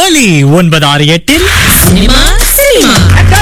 ஒலி ஒன்பது ஆறு எட்டில் சினிமா சினிமா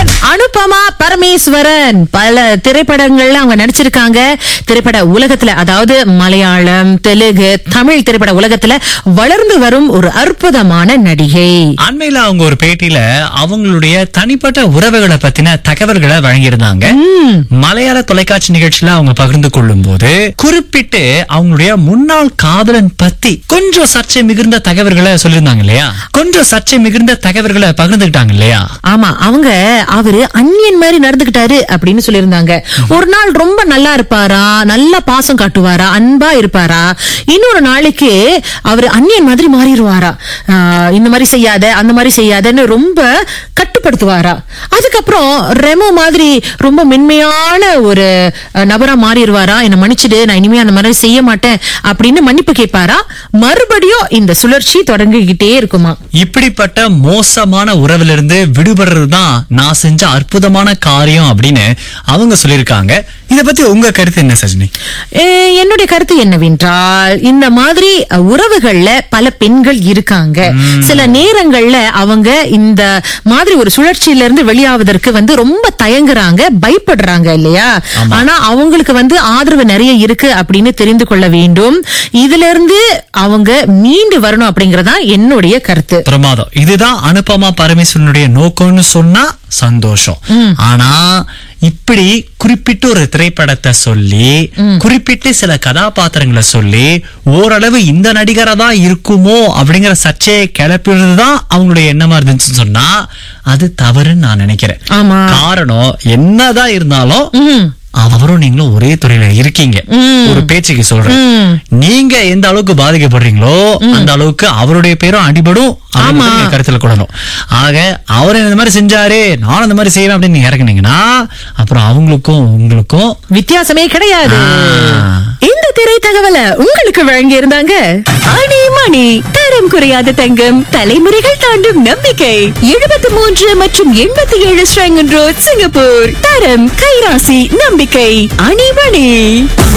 அனுபமா பரமேஸ்வரன் பல திரைப்படங்கள்ல அவங்க நடிச்சிருக்காங்க திரைப்பட உலகத்துல அதாவது மலையாளம் தெலுங்கு தமிழ் திரைப்பட உலகத்துல வளர்ந்து வரும் ஒரு அற்புதமான நடிகை அண்மையில அவங்க ஒரு பேட்டியில அவங்களுடைய தனிப்பட்ட உறவுகளை பத்தின தகவல்களை வழங்கியிருந்தாங்க மலையாள தொலைக்காட்சி நிகழ்ச்சியில அவங்க பகிர்ந்து கொள்ளும் போது குறிப்பிட்டு அவங்களுடைய முன்னாள் காதலன் பத்தி கொஞ்சம் சர்ச்சை மிகுந்த தகவல்களை சொல்லியிருந்தாங்க இல்லையா கொஞ்சம் சர்ச்சை மிகுந்த தகவல்களை பகிர்ந்துக்கிட்டாங்க இல்லையா ஆமா அவங்க அவரு அந்நியன் மாதிரி நடந்துகிட்டாரு அப்படின்னு சொல்லியிருந்தாங்க ஒரு நாள் ரொம்ப நல்லா இருப்பாரா நல்ல பாசம் காட்டுவாரா அன்பா இருப்பாரா இன்னொரு நாளைக்கு அவரு அந்நியன் மாதிரி மாறிடுவாரா ஆஹ் இந்த மாதிரி செய்யாத அந்த மாதிரி செய்யாதன்னு ரொம்ப கட்டுப்படுத்துவாரா அதுக்கப்புறம் ரெமோ மாதிரி ரொம்ப மென்மையான ஒரு அஹ், நபரா மாறிடுவாரா என்ன மன்னிச்சிடு நான் இனிமே அந்த மாதிரி செய்ய மாட்டேன் அப்படின்னு மன்னிப்பு கேட்பாரா மறுபடியும் இந்த சுழற்சி தொடங்கிக்கிட்டே இருக்குமா இப்படிப்பட்ட மோசமான உறவிலிருந்து விடுபடுறது தான் நான் செஞ்ச அற்புதமான காரியம் அப்படின்னு அவங்க சொல்லியிருக்காங்க இத பத்தி உங்க கருத்து என்ன சஜினி ஏ, என்னுடைய கருத்து என்னவென்றால் இந்த மாதிரி அஹ், உறவுகள்ல பல பெண்கள் இருக்காங்க சில நேரங்கள்ல அவங்க இந்த மாதிரி ஒரு சுழற்சியில இருந்து வெளியாவதற்கு வந்து ரொம்ப தயங்குறாங்க பயப்படுறாங்க இல்லையா ஆனா அவங்களுக்கு வந்து ஆதரவு நிறைய இருக்கு அப்படின்னு தெரிந்து கொள்ள வேண்டும் இதுல இருந்து அவங்க மீண்டு வரணும் அப்படிங்கறதா என்னுடைய கருத்து பிரமாதம் இதுதான் அனுபமா பரமேஸ்வரனுடைய நோக்கம்னு சொன்னா சந்தோஷம் ஆனா இப்படி குறிப்பிட்டு ஒரு திரைப்படத்தை சொல்லி குறிப்பிட்டு சில கதாபாத்திரங்களை சொல்லி ஓரளவு இந்த நடிகரா தான் இருக்குமோ அப்படிங்கிற சர்ச்சையை கிளப்பிடுறதுதான் அவங்களுடைய எண்ணமா இருந்துச்சுன்னு சொன்னா அது தவறுன்னு நான் நினைக்கிறேன் ஆமா காரணம் என்னதான் இருந்தாலும் ம். அவரும் நீங்களும் ஒரே துறையில இருக்கீங்க ஒரு பேச்சுக்கு சொல்றேன் நீங்க எந்த அளவுக்கு பாதிக்கப்படுறீங்களோ அந்த அளவுக்கு அவருடைய பேரும் அடிபடும் ஆமா. ஆமா கருத்துல கொள்ளணும் ஆக அவர் இந்த மாதிரி செஞ்சாரு நானும் இந்த மாதிரி செய்வேன் அப்படின்னு நீங்க இறங்குனீங்கன்னா அப்புறம் அவங்களுக்கும் உங்களுக்கும் வித்தியாசமே கிடையாது ஆ. இந்த திரை தகவலை உங்களுக்கு வழங்கி இருந்தாங்க அணி மணி தரம் குறையாத தங்கம் தலைமுறைகள் தாண்டும் நம்பிக்கை எழுபத்தி மூன்று மற்றும் எண்பத்தி ஏழு ஸ்ரங்கன் ரோட் சிங்கப்பூர் தரம் கைராசி நம்பிக்கை அணிமணி